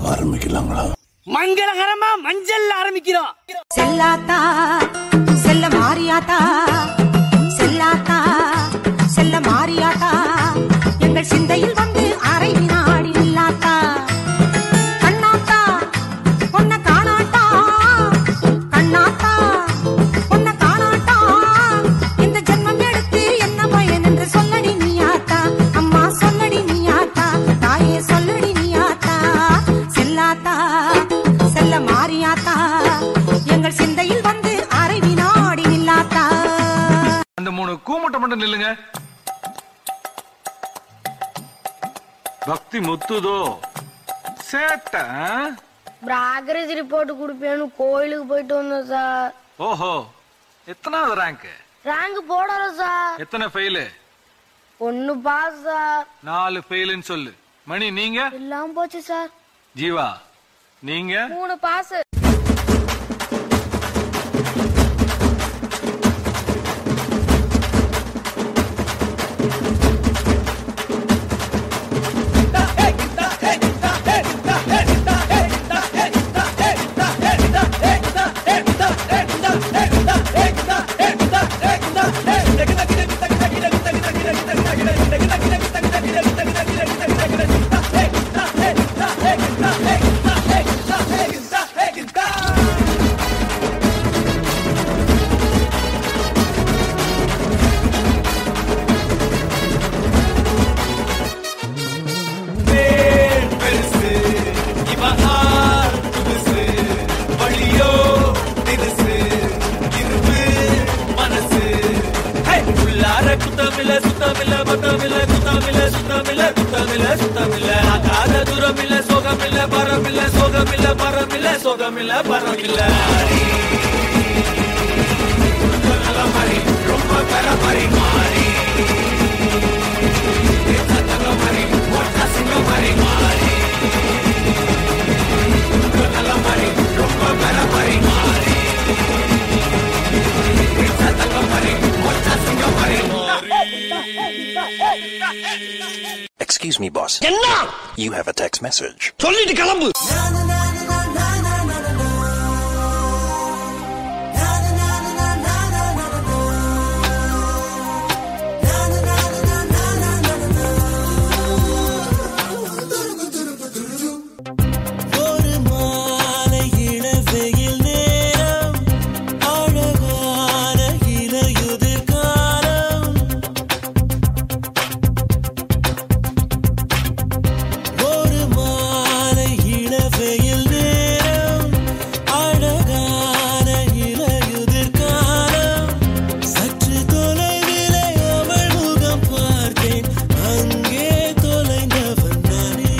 ஆரம்பிக்கலாங்களா மங்களகரமா மஞ்சள் ஆரம்பிக்கிறோம் செல்லாத்தா செல்ல மாறியாத்தா செல்லாத்தா செல்ல மாறியாத்தா எங்கள் சிந்தையில் வந்து அரை வினாடி நில்லாத்தா கண்ணாத்தா பொன்ன காணாட்டா கண்ணாத்தா பொன்ன காணாட்டா இந்த ஜென்மம் எடுத்து என்ன பயன் என்று சொல்லடி நீயாத்தா அம்மா சொல்லடி நீயாத்தா தாயே சொல்லடி நீயாத்தா செல்லாத்தா செல்ல மாறியாத்தா எங்கள் சிந்தையில் வந்து அரை வினாடி நில்லாத்தா அந்த மூணு கூமுட்டை மட்டும் நில்லுங்க பக்தி முத்துதோ சேட்டை ஆ? ப்ராக்ரஸ் ரிப்போர்ட் கொடுப்பேன்னு கோயிலுக்கு போயிட்டு வந்தோம் சார் ஓஹோ எத்தனாவது ரேங்க் ரேங்க் போடல சார் எத்தனை ஃபெயிலு ஒன்னு பாஸ் சார் நாலு ஃபெயிலுன்னு சொல்லு மணி நீங்க எல்லாம் போச்சு சார் ஜீவா நீங்க மூணு pass Excuse me, boss. You have a text message. சொல்லிட்டு கிளம்பு ஒரு மாலை இளவெயில் நேரம் அழகான இலையுதிர் காலம் ஒரு மாலை இளவெயில் நேரம் அழகான இலையுதிர் காலம் சற்று தொலைவிலே அவள் முகம் பார்த்தேன் அங்கே தொலைந்தவன் நானே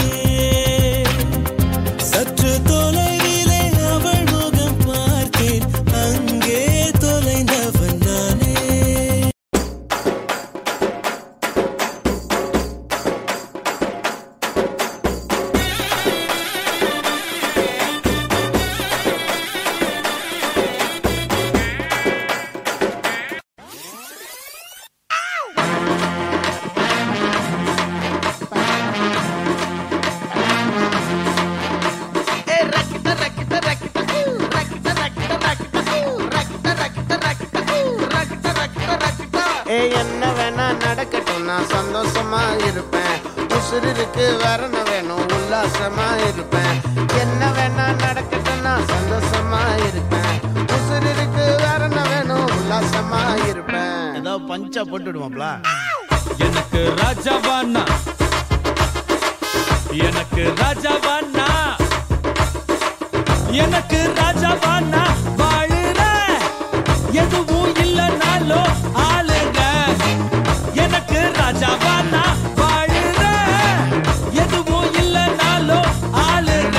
சற்று தொலைவிலே அவள் முகம் பார்த்தேன் அங்கே தொலைந்தவன் நானே ஏய் என்ன வேணா நடக்கட்டும் நான் சந்தோஷமா இருப்பேன் உசுருக்கு வரணும் வேணும் உல்லாசமா இருப்பேன் என்ன வேணா நடக்கட்டும் நான் சந்தோஷமா இருப்பேன் உசுருக்கு வரணும் வேணும் உல்லாசமா இருப்பேன் ஏதோ பஞ்சா போட்டுடுவாப்ல எனக்கு ராஜாவானா எனக்கு ராஜாவானா எனக்கு ராஜாவானா வாழுற எதுவும் இல்லைனாலும் ஆளுங்க எனக்கு ராஜாவானா வாழுற எதுவும் இல்லைனாலும் ஆளுங்க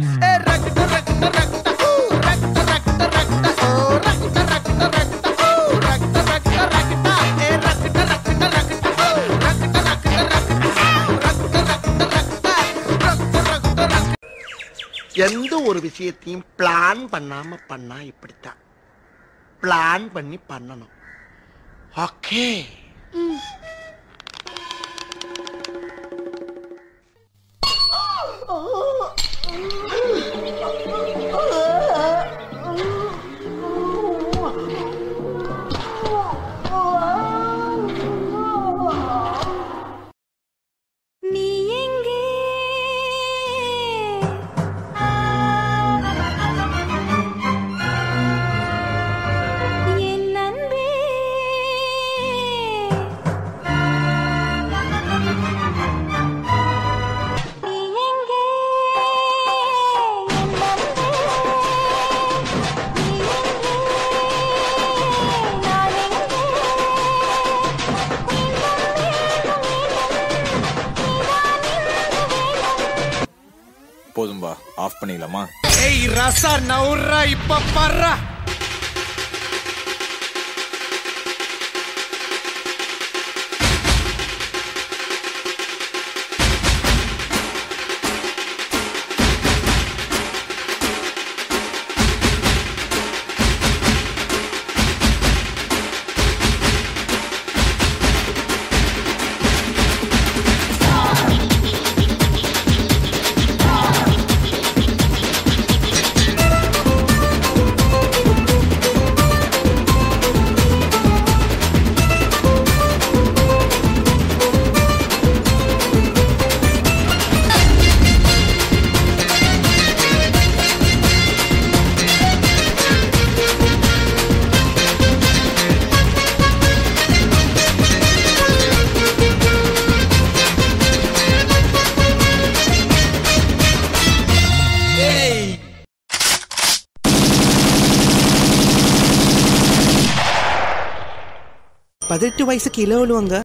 எந்த ஒரு விஷயத்தையும் பிளான் பண்ணாம பண்ணா இப்படித்தான் பிளான் பண்ணி பண்ணணும் ஓகே நண்பா ஆஃப் பண்ணிடலாமா ஏய் ரசா நவுறா இப்ப பர்றா பதினெட்டு வயசுக்கு இளவலுவாங்க